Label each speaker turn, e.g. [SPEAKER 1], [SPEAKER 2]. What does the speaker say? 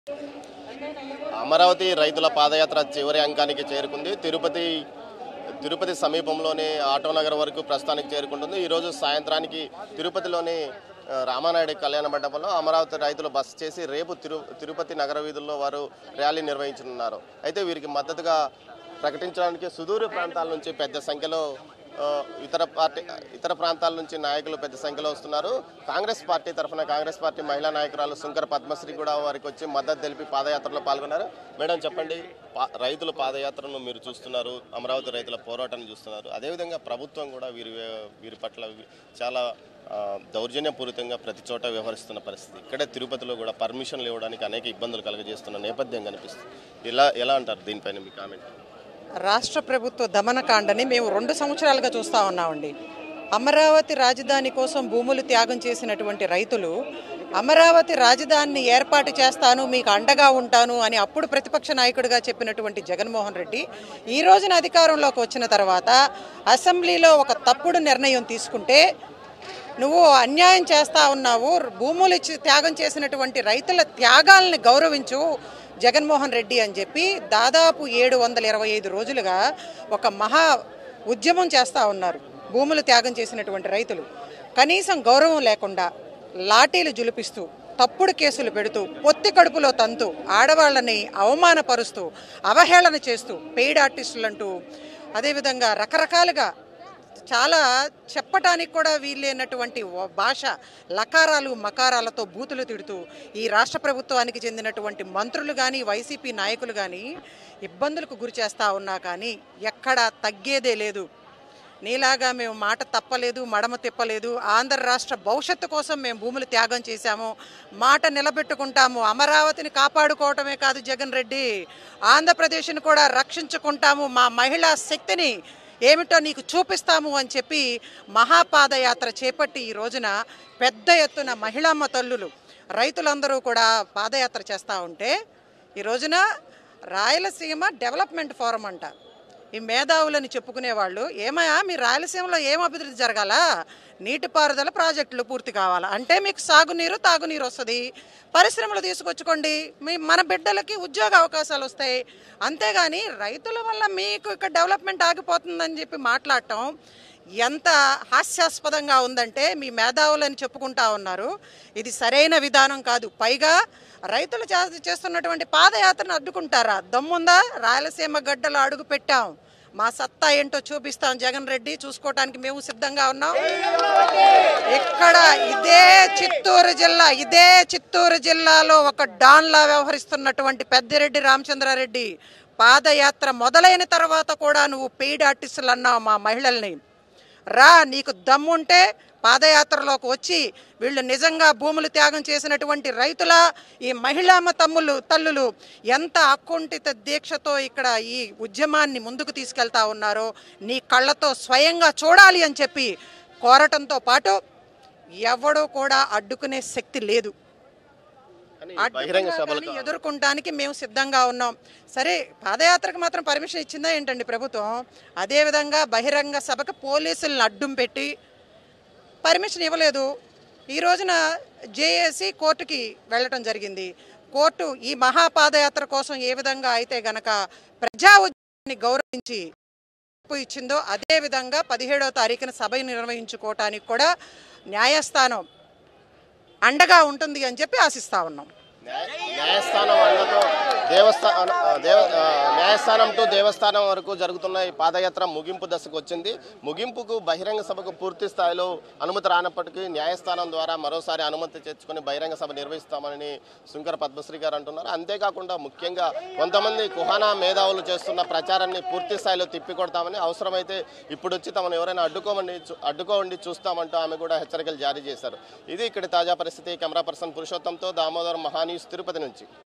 [SPEAKER 1] అమరావతి రైతుల పాదయాత్ర చివరి అంకానికి చేరుకుంది తిరుపతి తిరుపతి సమీపంలోని ఆటోనగర్ వరకు ప్రస్తుతానికి చేరుకుంటుంది ఈరోజు సాయంత్రానికి తిరుపతిలోని ఆ, రామానాయుడు కళ్యాణ మండపంలో అమరావతి రైతులు బస చేసి రేపు తిరు తిరుపతి నగర వీధుల్లో వారు ర్యాలీ నిర్వహించనున్నారు అయితే వీరికి మద్దతుగా ప్రకటించడానికి సుదూర ప్రాంతాల నుంచి పెద్ద సంఖ్యలో ఆ, ఇతర పార్టీ ఇతర ప్రాంతాల నుంచి నాయకులు పెద్ద సంఖ్యలో వస్తున్నారు కాంగ్రెస్ పార్టీ తరఫున కాంగ్రెస్ పార్టీ మహిళా నాయకురాలు శంకర పద్మశ్రీ కూడా వారికి వచ్చి మద్దతు తెలిపి పాదయాత్రలో పాల్గొన్నారు మేడం చెప్పండి పా- రైతుల పాదయాత్రను మీరు చూస్తున్నారు అమరావతి రైతుల పోరాటాన్ని చూస్తున్నారు అదేవిధంగా ప్రభుత్వం కూడా వీరి వీరి పట్ల చాలా ఆ, దౌర్జన్యపూరితంగా ప్రతి చోట వ్యవహరిస్తున్న పరిస్థితి ఇక్కడే తిరుపతిలో కూడా పర్మిషన్లు ఇవ్వడానికి అనేక ఇబ్బందులు కలుగజేస్తున్న నేపథ్యం కనిపిస్తుంది ఇలా ఎలా అంటారు దీనిపైన మీ కామెంట్
[SPEAKER 2] రాష్ట్ర ప్రభుత్వ దమనకాండని మేము రెండు సంవత్సరాలుగా చూస్తూ ఉన్నామండి అమరావతి రాజధాని కోసం భూములు త్యాగం చేసినటువంటి రైతులు అమరావతి రాజధానిని ఏర్పాటు చేస్తాను మీకు అండగా ఉంటాను అని అప్పుడు ప్రతిపక్ష నాయకుడిగా చెప్పినటువంటి జగన్మోహన్ రెడ్డి ఈ రోజున అధికారంలోకి వచ్చిన తర్వాత అసెంబ్లీలో ఒక తప్పుడు నిర్ణయం తీసుకుంటే నువ్వు అన్యాయం చేస్తా ఉన్నావు భూములు ఇచ్చి త్యాగం చేసినటువంటి రైతుల త్యాగాల్ని గౌరవించు జగన్మోహన్ రెడ్డి అని చెప్పి దాదాపు ఏడు వందల ఇరవై ఐదు రోజులుగా ఒక మహా ఉద్యమం చేస్తూ ఉన్నారు భూములు త్యాగం చేసినటువంటి రైతులు కనీసం గౌరవం లేకుండా లాఠీలు జులిపిస్తూ తప్పుడు కేసులు పెడుతూ పొత్తి కడుపులో తంతు ఆడవాళ్ళని అవమానపరుస్తూ అవహేళన చేస్తూ పెయిడ్ ఆర్టిస్టులంటూ అదేవిధంగా రకరకాలుగా చాలా చెప్పటానికి కూడా వీలైనటువంటి వ- భాష లకారాలు మకారాలతో బూతులు తిడుతూ ఈ రాష్ట్ర ప్రభుత్వానికి చెందినటువంటి మంత్రులు కానీ వైసీపీ నాయకులు కానీ ఇబ్బందులకు గురి చేస్తూ ఉన్నా కానీ ఎక్కడా తగ్గేదే లేదు నీలాగా మేము మాట తప్పలేదు మడమ తిప్పలేదు ఆంధ్ర రాష్ట్ర భవిష్యత్తు కోసం మేము భూములు త్యాగం చేశాము మాట నిలబెట్టుకుంటాము అమరావతిని కాపాడుకోవటమే కాదు జగన్ రెడ్డి ఆంధ్రప్రదేశ్ని కూడా రక్షించుకుంటాము మా మహిళా శక్తిని ఏమిటో నీకు చూపిస్తాము అని చెప్పి మహాపాదయాత్ర చేపట్టి ఈ రోజున పెద్ద ఎత్తున మహిళమ్మ తల్లులు రైతులందరూ కూడా పాదయాత్ర చేస్తూ ఉంటే ఈ రోజున రాయలసీమ డెవలప్మెంట్ ఫోరం అంట ఈ మేధావులని చెప్పుకునే వాళ్ళు ఏమయ్యా మీ రాయలసీమలో ఏం అభివృద్ధి జరగాల నీటిపారుదల ప్రాజెక్టులు పూర్తి కావాలా అంటే మీకు సాగునీరు తాగునీరు వస్తుంది పరిశ్రమలు తీసుకొచ్చుకోండి మీ మన బిడ్డలకి ఉద్యోగ అవకాశాలు వస్తాయి అంతేగాని రైతుల వల్ల మీకు ఇక్కడ డెవలప్మెంట్ ఆగిపోతుందని చెప్పి మాట్లాడటం ఎంత హాస్యాస్పదంగా ఉందంటే మీ మేధావులని చెప్పుకుంటా ఉన్నారు ఇది సరైన విధానం కాదు పైగా రైతులు చే- చేస్తున్నటువంటి పాదయాత్రను అడ్డుకుంటారా దమ్ముందా రాయలసీమ గడ్డలో అడుగు పెట్టాం మా సత్తా ఏంటో చూపిస్తాం జగన్ రెడ్డి చూసుకోవటానికి మేము సిద్ధంగా ఉన్నాం ఇక్కడ ఇదే చిత్తూరు జిల్లా ఇదే చిత్తూరు జిల్లాలో ఒక డాన్లా వ్యవహరిస్తున్నటువంటి పెద్దిరెడ్డి రామచంద్రారెడ్డి పాదయాత్ర మొదలైన తర్వాత కూడా నువ్వు పెయిడ్ ఆర్టిస్టులు అన్నావు మా మహిళల్ని రా నీకు దమ్ముంటే పాదయాత్రలోకి వచ్చి వీళ్ళు నిజంగా భూములు త్యాగం చేసినటువంటి రైతుల ఈ మహిళామ తమ్ములు తల్లులు ఎంత అకుంఠిత దీక్షతో ఇక్కడ ఈ ఉద్యమాన్ని ముందుకు తీసుకెళ్తా ఉన్నారో నీ కళ్ళతో స్వయంగా చూడాలి అని చెప్పి కోరటంతో పాటు ఎవడూ కూడా అడ్డుకునే శక్తి లేదు
[SPEAKER 1] కానీ ఈ బహిరంగ
[SPEAKER 2] అడ్డుకున్నా
[SPEAKER 1] సభలకు
[SPEAKER 2] కానీ ఎదుర్కొంటానికి మేము సిద్ధంగా ఉన్నాం సరే పాదయాత్రకు మాత్రం పర్మిషన్ ఇచ్చిందా ఏంటండి ప్రభుత్వం అదేవిధంగా బహిరంగ సభకు పోలీసులను అడ్డం పెట్టి పర్మిషన్ ఇవ్వలేదు ఈ రోజున జేఏసీ కోర్టుకి వెళ్ళటం జరిగింది కోర్టు ఈ మహాపాదయాత్ర కోసం ఏ విధంగా అయితే గనక ప్రజా ఉద్యమాన్ని గౌరవించి తీర్పు ఇచ్చిందో అదే విధంగా పదిహేడవ తారీఖున సభ నిర్వహించుకోవటానికి కూడా న్యాయస్థానం అండగా ఉంటుంది అని చెప్పి ఆశిస్తా ఉన్నాం
[SPEAKER 1] న్యాయ- న్యాయస్థానం అండతో దేవస్థానం దేవ ఆ, న్యాయస్థానం టు దేవస్థానం వరకు జరుగుతున్న ఈ పాదయాత్ర ముగింపు దశకు వచ్చింది ముగింపుకు బహిరంగ సభకు పూర్తి స్థాయిలో అనుమతి రానప్పటికీ న్యాయస్థానం ద్వారా మరోసారి అనుమతి తెచ్చుకొని బహిరంగ సభ నిర్వహిస్తామని శంకర పద్మశ్రీ గారు అంటున్నారు అంతేకాకుండా ముఖ్యంగా కొంతమంది కుహానా మేధావులు చేస్తున్న ప్రచారాన్ని పూర్తి స్థాయిలో తిప్పికొడతామని అవసరమైతే ఇప్పుడు వచ్చి తమను ఎవరైనా అడ్డుకోమని చూ- అడ్డుకోండి చూస్తామంటూ ఆమె కూడా హెచ్చరికలు జారీ చేశారు ఇది ఇక్కడ తాజా పరిస్థితి కెమెరా పర్సన్ పురుషోత్తంతో దామోదర్ మహాన్యూస్ తిరుపతి నుంచి